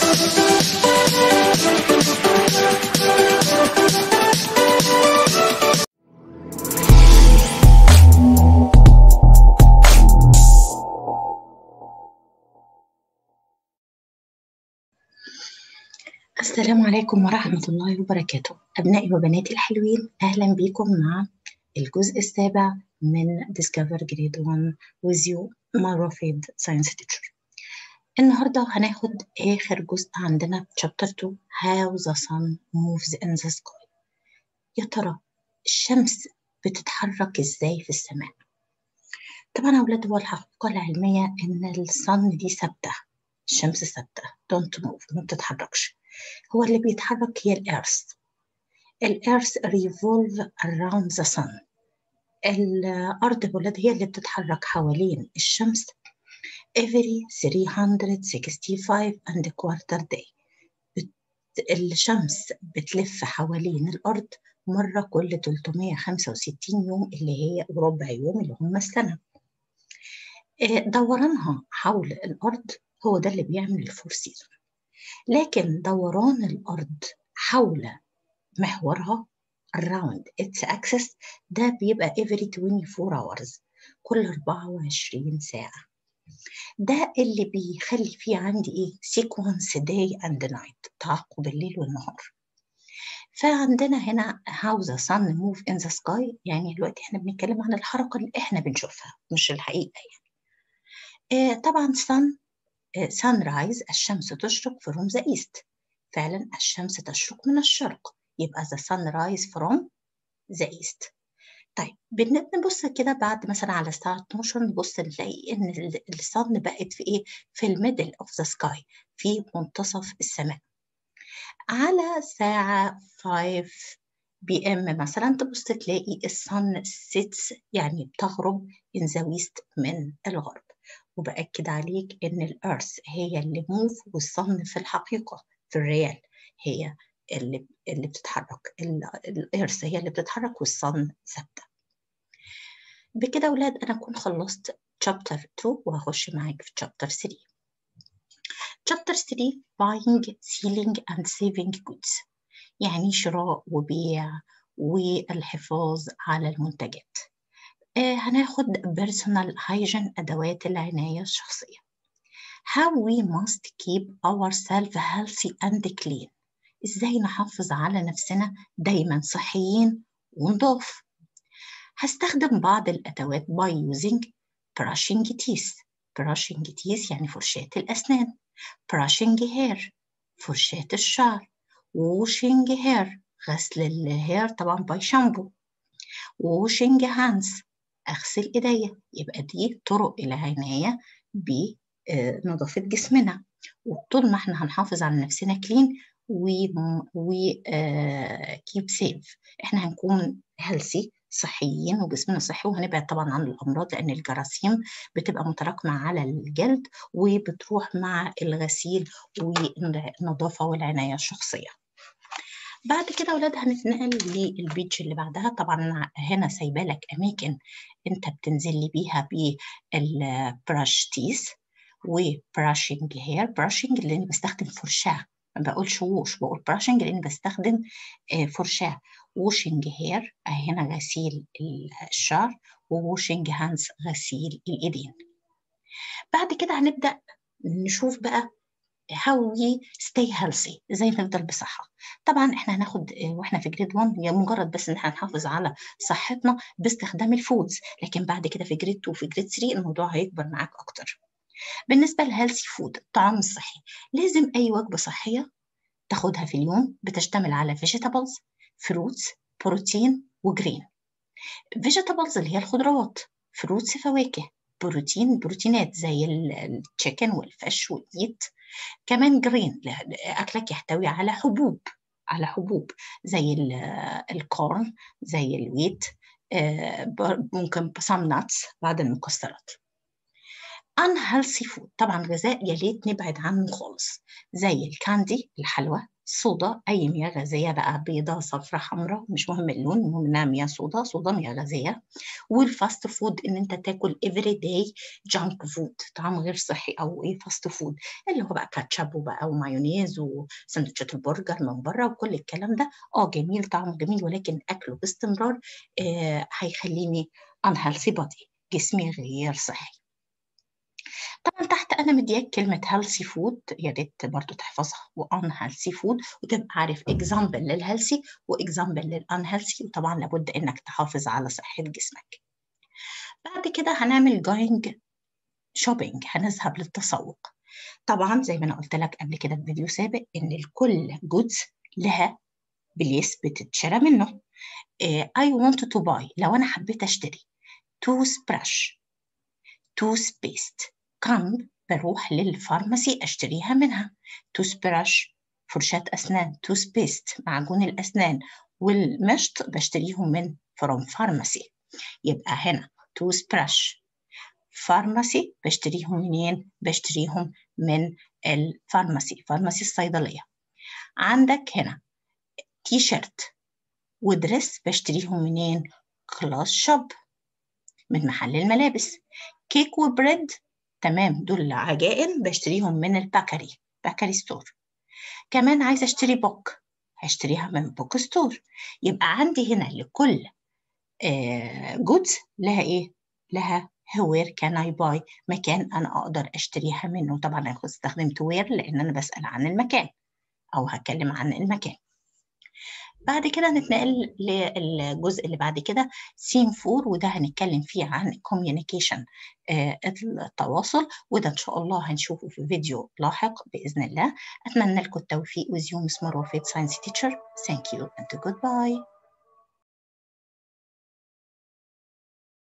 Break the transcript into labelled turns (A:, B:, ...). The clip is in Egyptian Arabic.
A: السلام عليكم ورحمة الله وبركاته أبنائي وبناتي الحلوين أهلا بكم مع الجزء السابع من Discover Grade 1 with you Marofid Science Teacher النهاردة هناخد آخر جزء عندنا في Chapter 2 How the Sun Moves in the Sky يا ترى الشمس بتتحرك إزاي في السماء طبعا يا أولاد هو الحقيقة العلمية إن الصن دي ثابتة الشمس ثابتة don't move ما بتتحركش هو اللي بيتحرك هي الإيرث الإيرث revolve around the sun الأرض ولاد هي اللي بتتحرك حوالين الشمس every 365 and a quarter day بت... الشمس بتلف حوالين الأرض مرة كل 365 يوم اللي هي ربع يوم اللي هم السنة دورانها حول الأرض هو ده اللي بيعمل الفور سيزون لكن دوران الأرض حول محورها around its axis ده بيبقى every 24 hours كل 24 ساعة ده اللي بيخلي فيه عندي ايه sequence day and night تعاقب الليل والنهار فعندنا هنا how the sun move in the sky يعني دلوقتي احنا بنتكلم عن الحركة اللي احنا بنشوفها مش الحقيقة يعني آه طبعا sun sunrise الشمس تشرق from the east فعلا الشمس تشرق من الشرق يبقى the sunrise from the east طيب بنبص كده بعد مثلا على الساعة 12 نبص نلاقي إن الصن بقت في إيه؟ في الميدل أوف ذا سكاي في منتصف السماء. على الساعة 5 بي ام مثلا تبص تلاقي الصن sits يعني بتغرب in the west من الغرب. وبأكد عليك إن الأرث هي اللي موف والصن في الحقيقة في الريال هي اللي اللي بتتحرك الأرث هي اللي بتتحرك والصن ثابتة بكده أولاد أنا أكون خلصت chapter 2 وهخش معاك في chapter 3 chapter 3 buying selling and saving goods يعني شراء وبيع والحفاظ على المنتجات آه هناخد personal hygiene أدوات العناية الشخصية how we must keep ourselves healthy and clean إزاي نحافظ على نفسنا دايما صحيين ونضاف هستخدم بعض الأدوات by using brushing teeth brushing teeth يعني فرشاة الأسنان brushing hair فرشاة الشعر washing hair غسل الهير طبعا باي شامبو washing hands أغسل إيديا يبقى دي طرق العناية بنظافة جسمنا وطول ما احنا هنحافظ على نفسنا كلين و و كيب سيف احنا هنكون هيلثي صحيين وجسمنا صحي وهنبعد طبعا عن الامراض لان الجراثيم بتبقى متراكمه على الجلد وبتروح مع الغسيل والنظافه والعنايه الشخصيه بعد كده اولاد هنتنقل للبيج اللي بعدها طبعا انا هنا سايبه لك اماكن انت بتنزل لي بيها بالبراش تيس وبراشنج هير براشنج اللي انا بستخدم فرشاه ما بقولش ووش بقول براشنج لان بستخدم فرشاه ووشنج هير هنا غسيل الشعر ووشنج هاندز غسيل الايدين بعد كده هنبدا نشوف بقى how we stay healthy ازاي نفضل بصحه طبعا احنا هناخد واحنا في جريد 1 هي مجرد بس ان احنا نحافظ على صحتنا باستخدام الفودز لكن بعد كده في جريد 2 في جريد 3 الموضوع هيكبر معاك اكتر بالنسبه للهيلثي فود الطعام الصحي لازم اي وجبه صحيه تاخدها في اليوم بتشتمل على vegetables فروتس بروتين وجرين vegetables اللي هي الخضروات فروتس فواكه بروتين بروتينات زي التشيكن والفش والميت كمان جرين اكلك يحتوي على حبوب على حبوب زي الكورن زي الويت ممكن some nuts بعض المكسرات unhealthy food طبعا غذاء يا ريت نبعد عنه خالص زي الكاندي الحلوى صودا اي مياه غازيه بقى بيضاء صفراء حمراء مش مهم اللون المهم انها مياه صودا صودا مياه غازيه والفاست فود ان انت تاكل افري داي جانك فود طعام غير صحي او ايه فاست فود اللي هو بقى كاتشب وبقى ومايونيز وسندوتشات البرجر من بره وكل الكلام ده اه جميل طعمه جميل ولكن اكله باستمرار آه هيخليني unhealthy body جسمي غير صحي طبعا تحت انا مدياك كلمه healthy food يا ريت برضو تحفظها و unhealthy food وتبقى عارف example للهيلثي واكزامبل للunhealthy وطبعا لابد انك تحافظ على صحه جسمك بعد كده هنعمل going shopping هنذهب للتسوق طبعا زي ما انا قلت لك قبل كده في فيديو سابق ان الكل جودز لها بليس بتتشرى منه I want to buy لو انا حبيت اشتري toothbrush toothpaste كان بروح للفارماسي اشتريها منها توث براش فرشاة أسنان توث بيست معجون الأسنان والمشط بشتريهم من فروم فارماسي يبقى هنا توث براش فارماسي بشتريهم منين؟ بشتريهم من الفارماسي فارماسي الصيدلية عندك هنا تي شيرت ودرس بشتريهم منين؟ كلاس شوب من محل الملابس كيك وبريد تمام دول عجائن بشتريهم من الباكري باكري ستور كمان عايزه اشتري بوك هشتريها من بوك ستور يبقى عندي هنا لكل جودز آه لها ايه لها وير كان اي باي مكان انا اقدر اشتريها منه طبعا انا استخدمت وير لان انا بسال عن المكان او هتكلم عن المكان بعد كده نتنقل للجزء اللي بعد كده سين فور وده هنتكلم فيه عن communication آه التواصل وده ان شاء الله هنشوفه في فيديو لاحق باذن الله اتمنى لكم التوفيق with you Miss Marwa Science Teacher thank you and goodbye